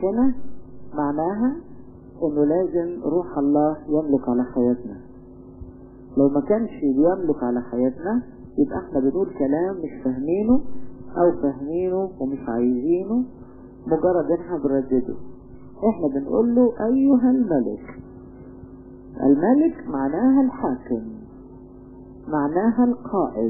هنا معناها انه لازم روح الله يملك على حياتنا لو ما كانش بيملك على حياتنا يبقى احنا بنقول كلام مش فاهمينه او فاهمينه ومش عايزينه مجرد احنا بنردده احنا بنقول له ايها الملك الملك معناها الحاكم معناها القائد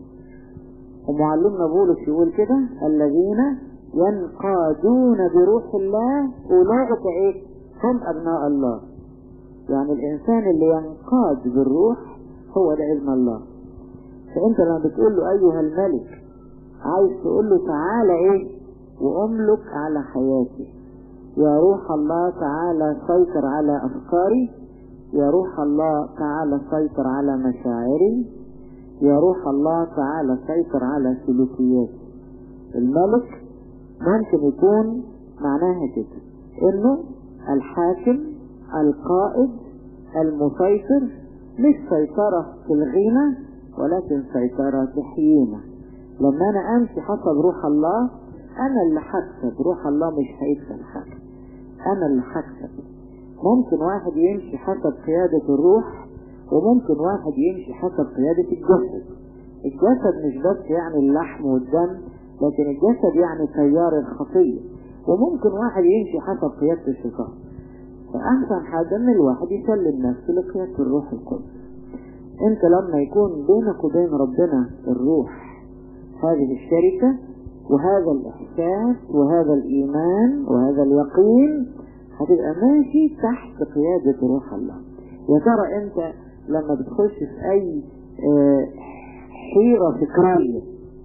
ومعلمنا بولس يقول كده الذين ينقادون بروح الله اولئك ايه هم ابناء الله يعني الانسان اللي ينقاد بالروح هو ده ابن الله فانت لما بتقول له ايها الملك عايز تقول له تعالى ايه واملك على حياتي يا روح الله تعالى سيطر على افكاري يا روح الله تعالى سيطر على مشاعري يا روح الله تعالى سيطر على سلوكياتي الملك ممكن يكون معناها كده انه الحاكم القائد المسيطر مش سيطرة تلغينا ولكن سيطرة تحيينا لما انا امشي حسب روح الله انا اللي هكسب روح الله مش هيكسب حاجة انا اللي هكسب ممكن واحد يمشي حسب قيادة الروح وممكن واحد يمشي حسب قيادة الجسد الجسد مش بس يعني اللحم والدم لكن الجسد يعني تيار الخطية وممكن واحد يمشي حسب قيادة الشيطان فأحسن حاجة إن الواحد يسلم نفسه لقيادة الروح القدس أنت لما يكون بينك وبين ربنا الروح هذه الشركة وهذا الإحساس وهذا الإيمان وهذا اليقين هتبقى ماشي تحت قيادة روح الله يا ترى أنت لما بتخش في أي اه حيرة فكرية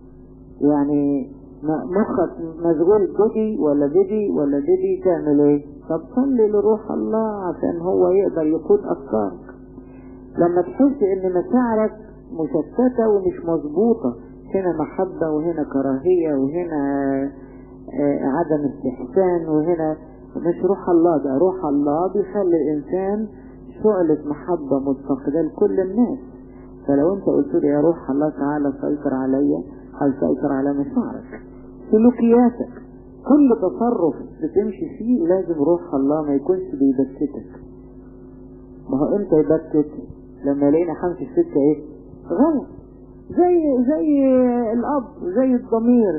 يعني مخك مشغول بدي ولا بدي ولا بدي تعمل ايه طب صلي لروح الله عشان هو يقدر يقود افكارك لما تحس ان مشاعرك مشتتة ومش مظبوطة هنا محبة وهنا كراهية وهنا آه عدم استحسان وهنا مش روح الله ده روح الله بيخلي الانسان شعلة محبة متفقدة لكل الناس فلو انت قلت لي يا روح الله تعالى سيطر عليا هيسيطر على مشاعرك سلوكياتك كل تصرف بتمشي فيه لازم روح الله ما يكونش بيبكتك ما هو امتى يبكت لما لقينا همشي في سكه ايه غلط زي زي الاب زي الضمير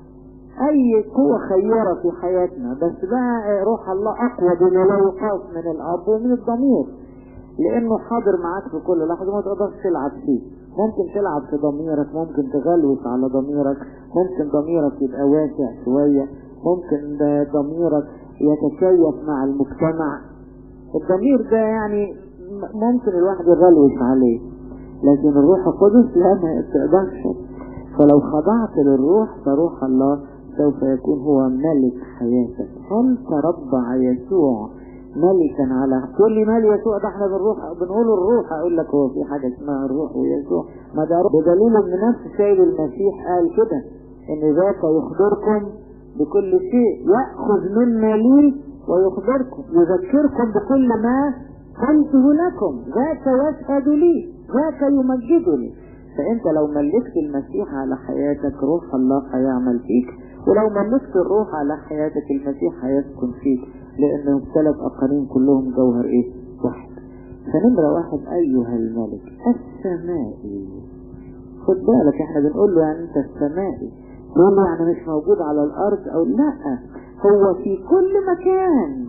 اي قوة خيرة في حياتنا بس بقى روح الله اقوى بما لا يقاس من الاب ومن الضمير لانه حاضر معاك في كل لحظة ما تقدرش تلعب فيه ممكن تلعب في ضميرك ممكن تغلوس على ضميرك ممكن ضميرك يبقى واسع شوية ممكن ضميرك يتكيف مع المجتمع الضمير ده يعني ممكن الواحد يغلوس عليه لكن الروح القدس لا ما تقدرش فلو خضعت للروح فروح الله سوف يكون هو ملك حياتك هل تربع يسوع ملكا على تقول لي مال يسوع ده احنا بنروح بنقول الروح اقول لك هو في حاجه اسمها الروح ويسوع ما ده بدليل ان نفس سيد المسيح قال كده ان ذاك يخبركم بكل شيء ياخذ مما لي ويخبركم يذكركم بكل ما قلته لكم ذاك يشهد لي ذاك يمجدني فانت لو ملكت المسيح على حياتك روح الله هيعمل فيك ولو ملكت الروح على حياتك المسيح هيسكن فيك لانهم ثلاث اقانيم كلهم جوهر ايه واحد فنمرة واحد ايها الملك السمائي خد بالك احنا بنقول له يعني انت السمائي تقول له يعني مش موجود على الارض او لا هو في كل مكان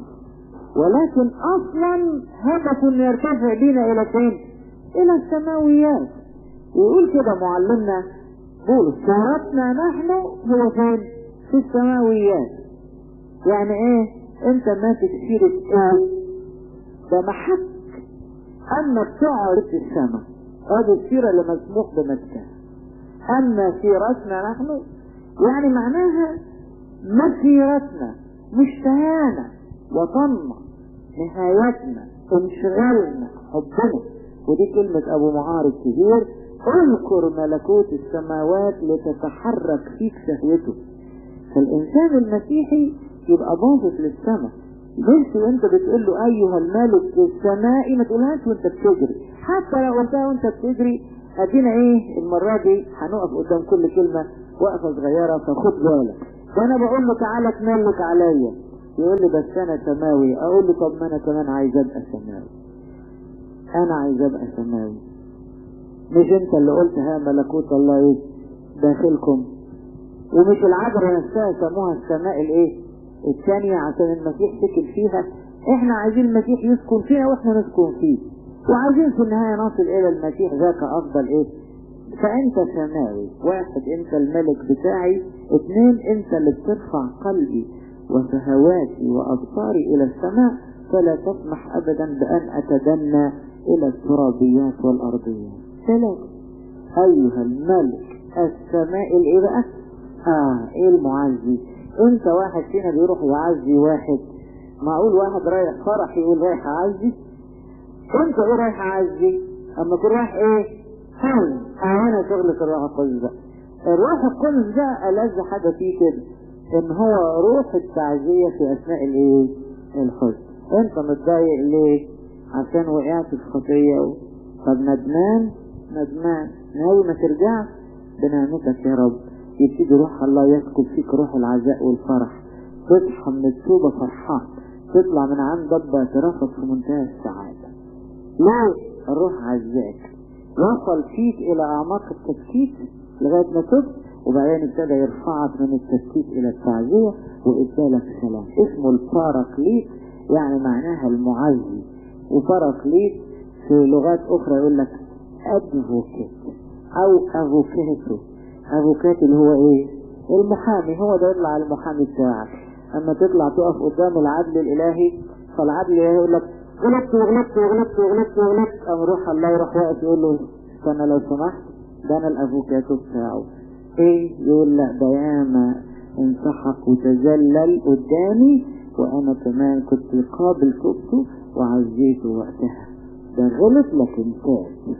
ولكن اصلا هدف يرتفع بينا الى فين الى السماويات ويقول كده معلمنا بولس شهرتنا نحن هو فين في السماويات يعني ايه انت ماسك سيرة ايه ده محك اما بتقعد في السماء هذه السيرة اللي مسموح بمسكها اما سيرتنا نحن يعني معناها مسيرتنا مشتهانا وطننا نهايتنا انشغالنا حبنا ودي كلمة ابو معار الكبير اذكر ملكوت السماوات لتتحرك فيك شهوته فالانسان المسيحي يبقى باصص للسماء مش وانت بتقول له ايها الملك السمائي ما تقولهاش وانت بتجري حتى لو قلتها وانت بتجري ادينا ايه المرة دي هنقف قدام كل كلمة وقفة صغيرة فخد بالك وانا بقول له تعالى تملك عليا يقول لي بس انا سماوي اقول له طب ما انا كمان عايز ابقى سماوي انا عايز ابقى سماوي مش انت اللي قلت ها ملكوت الله ايه داخلكم ومش العذراء نفسها سموها السماء الايه الثانية عشان المسيح سكن فيها احنا عايزين المسيح يسكن فيها واحنا نسكن فيه وعايزين في النهاية نصل الى المسيح ذاك افضل ايه فانت سماوي واحد انت الملك بتاعي اثنين انت اللي بترفع قلبي وشهواتي وابصاري الى السماء فلا تسمح ابدا بان اتدنى الى الترابيات والارضيات ثلاثة ايها الملك السماء الايه بقى اه ايه المعزي انت واحد فينا بيروح يعزي واحد معقول واحد رايح فرح يقول رايح اعزي انت ايه رايح اعزي اما تكون رايح ايه حزن انا شغل في الروح القدس ده الروح القدس ده ألذ حاجة فيه كده ان هو روح التعزية في اثناء الايه الحزن انت متضايق ليه عشان وقعت في خطية طب ندمان ندمان ناوي ما ترجعش بنعمتك يا رب يبتدي روح الله يسكب فيك روح العزاء والفرح تصحى من التوبة فرحان تطلع من عند رب اعترافك في منتهى السعادة ليه الروح عزاك وصل فيك الى اعماق التفكيك لغاية ما تبت وبعدين ابتدى يرفعك من التفكيك الى التعزية وادالك سلام اسمه الباراكليت يعني معناها المعزي وباراكليت في لغات اخرى يقول لك ادفوكيت او افوكاتو افوكاتو اللي هو ايه المحامي هو ده يطلع المحامي بتاعك اما تطلع تقف قدام العدل الالهي فالعدل الالهي يقول لك غلطت وغلطت وغلطت وغلطت وغلطت قام روح الله يروح واقف يقول له استنى لو سمحت ده انا الافوكاتو بتاعه ايه يقول لا ده ياما انسحق وتذلل قدامي وانا كمان كنت قابل توبته وعزيته وقتها ده غلط لكن تاب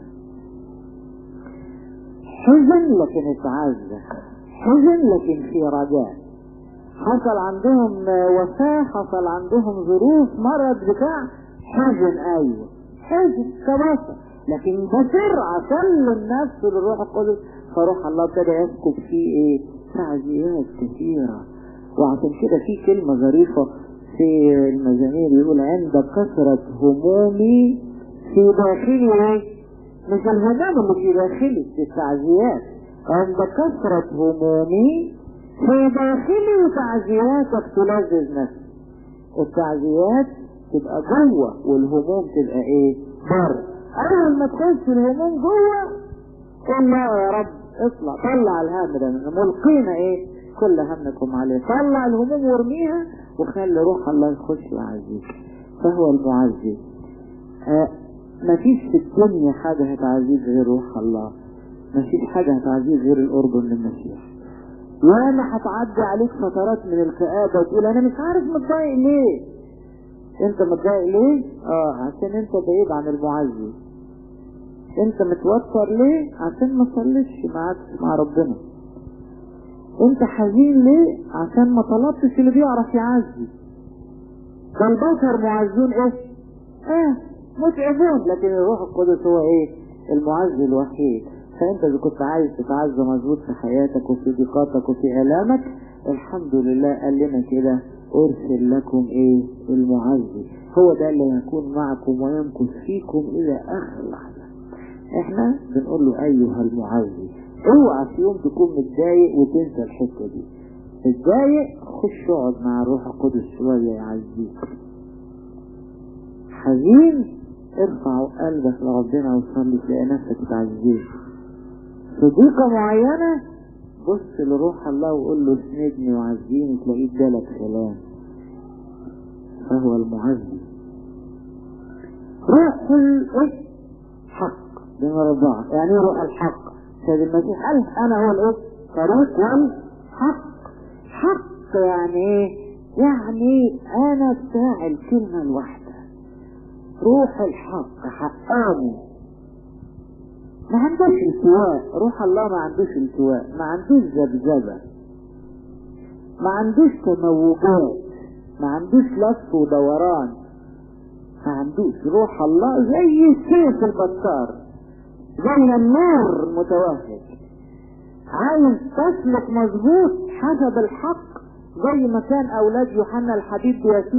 حزن لكن اتعزى حزن لكن في رجاء حصل عندهم وفاة حصل عندهم ظروف مرض بتاع حزن ايوه حزن كبسة لكن ده سر عشان النفس للروح القدس فروح الله ابتدى يسكب فيه ايه تعزيات كثيرة وعشان كده في كلمة ظريفة في المزامير يقول عند كثرة همومي في داخلي ايه مش الهمام اللي في داخلي في التعزيات عند كثرة همومي في داخلي وتعزياتك تلذذ نفسي التعزيات تبقى جوه والهموم تبقى ايه بره اول ما تخش الهموم جوه قول لا يا رب اطلع طلع الهم ده ملقينا ايه كل همكم عليه طلع الهموم وارميها وخلي روح الله يخش يعزيك فهو المعزي آه مفيش في الدنيا حاجة هتعزيك غير روح الله مفيش حاجة هتعزيك غير القرب من المسيح وانا هتعدي عليك فترات من الكآبة وتقول انا مش عارف متضايق ليه انت متضايق ليه اه عشان انت بعيد عن المعزي انت متوتر ليه عشان ما صليتش معاك مع ربنا انت حزين ليه عشان ما طلبتش اللي بيعرف يعزي ده البشر معزون ايه اه متعبون لكن الروح القدس هو ايه المعزي الوحيد فانت اذا كنت عايز تتعزى مظبوط في حياتك وفي ضيقاتك وفي الامك الحمد لله قال لنا كده ارسل لكم ايه المعزي هو ده اللي يكون معكم ويمكث فيكم الى اخر لحظه احنا بنقول له ايها المعزي اوعى في يوم تكون متضايق وتنسى الحته دي متضايق خش اقعد مع الروح القدس شويه يعزيك حزين ارفع قلبك لربنا وصلي تلاقي نفسك تعزيه في ضيقة معينة بص لروح الله وقول له اسندني وعزيني تلاقيه ادالك سلام فهو المعزي روح الحق بما رضاه يعني ايه روح الحق سيد المسيح قال انا هو الايه طريق والحق حق يعني ايه يعني انا بتاع الكلمة الواحدة روح الحق حقاني ما عندوش التواء روح الله ما عندوش التواء ما عندوش ذبذبة ما عندوش تموجات ما عندوش لف ودوران ما عندوش روح الله زي السيف البطار زي النور المتوهج عايز تسلك مظبوط حسب الحق زي ما كان أولاد يوحنا الحبيب بيسوع